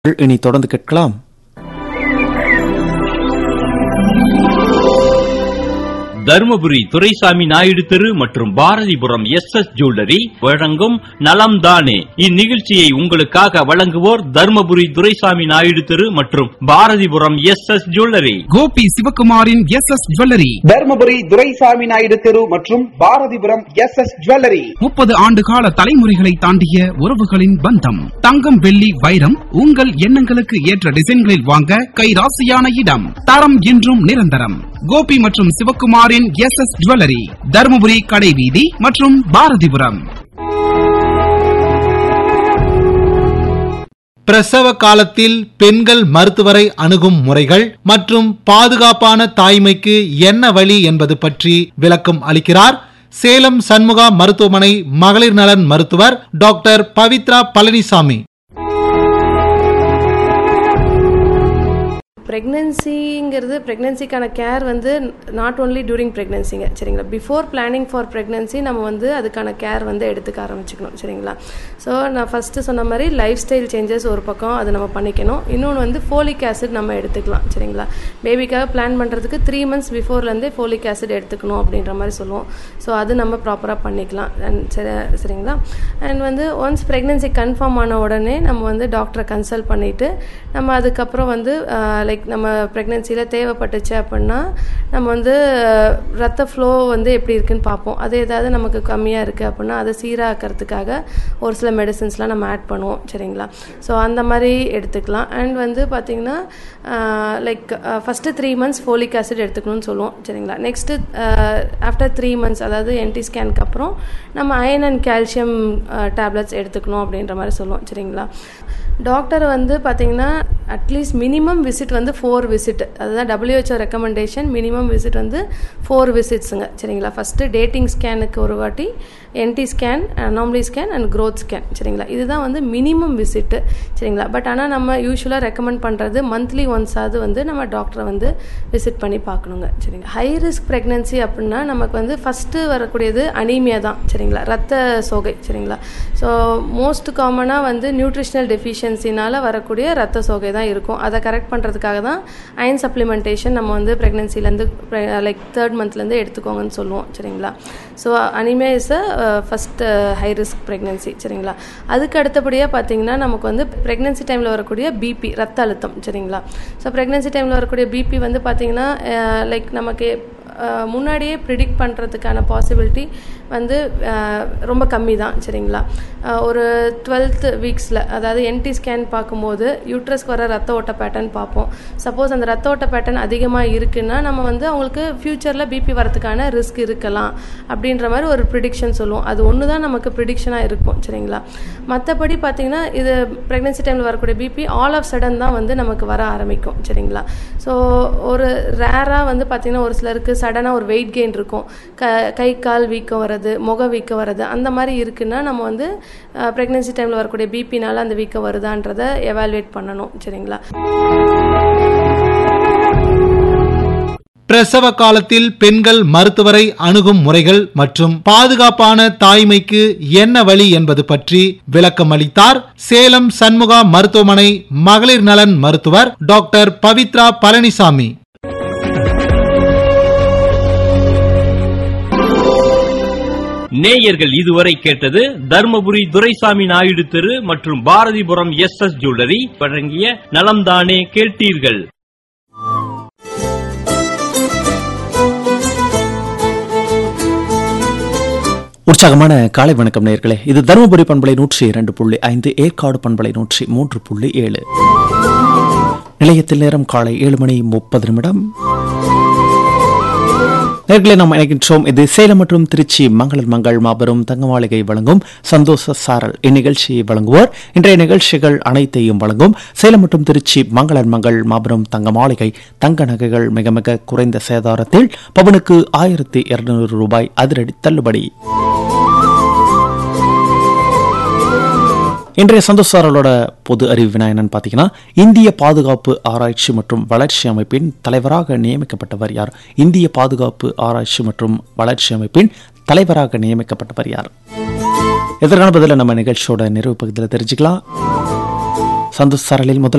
இனி தொடர்ந்து கேட்கலாம் தருமபுரி துரைசாமி நாயுடு தெரு மற்றும் பாரதிபுரம் எஸ் எஸ் ஜுவல்லரி வழங்கும் நலம் தானே இந்நிகழ்ச்சியை உங்களுக்காக வழங்குவோர் தருமபுரி துரைசாமி நாயுடு தெரு மற்றும் Bharathipuram S S jewellery Gopi சிவகுமாரின் S S jewellery Dharmapuri Duraisamy Naidu தெரு மற்றும் பாரதிபுரம் எஸ் எஸ் ஜுவல்லரி முப்பது ஆண்டு கால தலைமுறைகளை தாண்டிய உறவுகளின் பந்தம் தங்கம் வெள்ளி வைரம் உங்கள் எண்ணங்களுக்கு ஏற்ற டிசைன்களில் வாங்க கைராசியான இடம் தரம் என்றும் நிரந்தரம் கோபி மற்றும் சிவகுமாரின் எஸ் எஸ் ஜுவல்லரி தருமபுரி கடைவீதி மற்றும் பாரதிபுரம் பிரசவ காலத்தில் பெண்கள் மருத்துவரை அணுகும் முறைகள் மற்றும் பாதுகாப்பான தாய்மைக்கு என்ன வழி என்பது பற்றி விளக்கம் அளிக்கிறார் சேலம் சண்முகா மருத்துவமனை மகளிர் நலன் மருத்துவர் டாக்டர் பவித்ரா பழனிசாமி ப்ரெக்னென்சிங்கிறது ப்ரெக்னென்சிக்கான கேர் வந்து நாட் ஓன்லி டியூரிங் ப்ரெக்னென்சிங்க சரிங்களா பிஃபோர் பிளானிங் ஃபார் ப்ரெக்னென்சி நம்ம வந்து அதுக்கான கேர் வந்து எடுத்துக்க ஆரம்பிச்சுக்கணும் சரிங்களா ஸோ நான் ஃபஸ்ட்டு சொன்ன மாதிரி லைஃப் ஸ்டைல் சேஞ்சஸ் ஒரு பக்கம் அது நம்ம பண்ணிக்கணும் இன்னொன்று வந்து ஃபோலிக் ஆசிட் நம்ம எடுத்துக்கலாம் சரிங்களா பேபிக்காக பிளான் பண்ணுறதுக்கு த்ரீ மந்த்ஸ் பிஃபோர்லேருந்தே ஃபோலிக் ஆசிட் எடுத்துக்கணும் அப்படின்ற மாதிரி சொல்லுவோம் ஸோ அது நம்ம ப்ராப்பராக பண்ணிக்கலாம் அண்ட் சரி சரிங்களா அண்ட் வந்து ஒன்ஸ் ப்ரெக்னென்சி கன்ஃபார்ம் ஆன உடனே நம்ம வந்து டாக்டரை கன்சல்ட் பண்ணிவிட்டு நம்ம அதுக்கப்புறம் வந்து லைக் நம்ம ப்ரெக்னென்சியில் தேவைப்பட்டுச்சு அப்படின்னா நம்ம வந்து அஹ், ரத்த ஃப்ளோ வந்து எப்படி இருக்குன்னு பார்ப்போம் அது ஏதாவது நமக்கு கம்மியாக இருக்குது அப்படின்னா அதை சீராக்கிறதுக்காக ஒரு சில மெடிசின்ஸ்லாம் நம்ம ஆட் பண்ணுவோம் சரிங்களா ஸோ அந்த மாதிரி எடுத்துக்கலாம் அண்ட் வந்து பார்த்திங்கன்னா like first three months folic acid எடுத்துக்கணும்னு சொல்லுவோம் சரிங்களா நெக்ஸ்ட்டு ஆஃப்டர் த்ரீ மந்த்ஸ் அதாவது என்டி ஸ்கேனுக்கு அப்புறம் நம்ம அயன் அண்ட் கால்சியம் டேப்லெட்ஸ் எடுத்துக்கணும் அப்படின்ற மாதிரி சொல்லுவோம் சரிங்களா டாக்டர் வந்து பார்த்தீங்கன்னா அட்லீஸ்ட் மினிமம் விசிட் வந்து ஃபோர் விசிட் அதுதான் WHO ரெக்கமெண்டேஷன் மினிமம் விசிட் வந்து ஃபோர் விசிட்ஸுங்க சரிங்களா ஃபஸ்ட்டு டேட்டிங் ஸ்கேனுக்கு ஒரு வாட்டி NT scan anomaly scan and growth scan சரிங்களா இதுதான் வந்து மினிமம் விசிட்டு சரிங்களா பட் ஆனால் நம்ம யூஸ்வலாக ரெக்கமெண்ட் பண்ணுறது மந்த்லி ஒன்ஸாவது வந்து நம்ம டாக்டரை வந்து விசிட் பண்ணி பார்க்கணுங்க சரிங்களா ஹை ரிஸ்க் ப்ரெக்னென்சி அப்படின்னா நமக்கு வந்து ஃபஸ்ட்டு வரக்கூடியது அனீமியா தான் சரிங்களா ரத்த சோகை சரிங்களா ஸோ மோஸ்ட் காமனாக வந்து நியூட்ரிஷனல் டெஃபிஷியன்சினால வரக்கூடிய ரத்த சோகை தான் இருக்கும் அதை கரெக்ட் பண்ணுறதுக்காக தான் அயன் சப்ளிமெண்டேஷன் நம்ம வந்து ப்ரெக்னென்சிலேருந்து லைக் தேர்ட் மந்த்லேருந்து எடுத்துக்கோங்கன்னு சொல்லுவோம் சரிங்களா so anaemia is a first high risk pregnancy சரிங்களா அதுக்கு அடுத்தபடியாக பார்த்தீங்கன்னா நமக்கு வந்து ப்ரெக்னென்சி டைமில் வரக்கூடிய பிபி ரத்த அழுத்தம் சரிங்களா ஸோ ப்ரெக்னென்சி டைமில் வரக்கூடிய பிபி வந்து பார்த்தீங்கன்னா லைக் நமக்கு அஹ், முன்னாடியே ப்ரிடிக்ட் பண்ணுறதுக்கான பாசிபிலிட்டி வந்து அஹ், ரொம்ப கம்மி தான் சரிங்களா அஹ், ஒரு டுவெல்த் வீக்ஸில் அதாவது என்டி ஸ்கேன் பார்க்கும்போது யூட்ரஸ்க்கு வர ரத்த ஓட்ட பேட்டர்ன் பார்ப்போம் சப்போஸ் அந்த ரத்த ஓட்ட பேட்டர்ன் அதிகமாக இருக்குன்னா நம்ம வந்து அவங்களுக்கு ஃப்யூச்சரில் பிபி வரதுக்கான ரிஸ்க் இருக்கலாம் அப்படின்ற மாதிரி ஒரு ப்ரிடிக்ஷன் சொல்லுவோம் அது ஒன்று தான் நமக்கு ப்ரிடிக்ஷனாக இருக்கும் சரிங்களா மற்றபடி பார்த்தீங்கன்னா இது ப்ரெக்னென்சி டைமில் வரக்கூடிய பிபி ஆல் ஆஃப் சடன் தான் வந்து நமக்கு வர ஆரம்பிக்கும் சரிங்களா ஸோ ஒரு ரேராக வந்து பார்த்தீங்கன்னா ஒரு சிலருக்கு சடனாக ஒரு வெயிட் கெயின் இருக்கும் க கை கால் வீக்கம் வர்றது முக வீக்கம் வர்றது அந்த மாதிரி இருக்குன்னா நம்ம வந்து ப்ரெக்னென்சி டைமில் வரக்கூடிய பிபினால அந்த வீக்கம் வருதான்றதை எவாலுவேட் பண்ணணும் சரிங்களா பிரசவ காலத்தில் பெண்கள் மருத்துவரை அணுகும் முறைகள் மற்றும் பாதுகாப்பான தாய்மைக்கு என்ன வழி என்பது பற்றி விளக்கம் அளித்தார் சேலம் சண்முகா மருத்துவமனை மகளிர் நலன் மருத்துவர் டாக்டர் பவித்ரா பழனிசாமி நேயர்கள் இதுவரை கேட்டது தருமபுரி துரைசாமி நாயுடு தெரு மற்றும் பாரதிபுரம் எஸ் எஸ் ஜுவல்லரி வழங்கிய நலம்தானே கேட்டீர்கள் உற்சாகமான காலை வணக்கம் நேயர்களே இது தருமபுரி பண்பலை நூற்றி இரண்டு புள்ளி ஐந்து ஏற்காடு பண்பலை நூற்றி மூன்று புள்ளி ஏழு நிலையத்தில் நேரம் காலை ஏழு மணி முப்பது நிமிடம் நேர்களை நாம் இணைக்கின்றோம் இது சேலம் மற்றும் திருச்சி மங்களர் மங்கள் மாபெரும் தங்கமாளிகை வழங்கும் சந்தோஷ சாரல் இந்நிகழ்ச்சியை வழங்குவோர் இன்றைய நிகழ்ச்சிகள் அனைத்தையும் வழங்கும் சேலம் மற்றும் திருச்சி மங்களர் மங்கள் மாபெரும் தங்க மாளிகை தங்க நகைகள் மிக மிக குறைந்த சேதாரத்தில் பவனுக்கு ஆயிரத்தி இருநூறு ரூபாய் அதிரடி தள்ளுபடி இன்றைய சந்தோஷாரலோட பொது அறிவு வினா என்னன்னு பார்த்தீங்கன்னா இந்திய பாதுகாப்பு ஆராய்ச்சி மற்றும் வளர்ச்சி அமைப்பின் தலைவராக நியமிக்கப்பட்டவர் யார் இந்திய பாதுகாப்பு ஆராய்ச்சி மற்றும் வளர்ச்சி அமைப்பின் தலைவராக நியமிக்கப்பட்டவர் யார் இதற்கான பதில நம்ம நிகழ்ச்சியோட நிறைவு பகுதியில் தெரிஞ்சுக்கலாம் சந்தோஷ் சாரலில் முதல்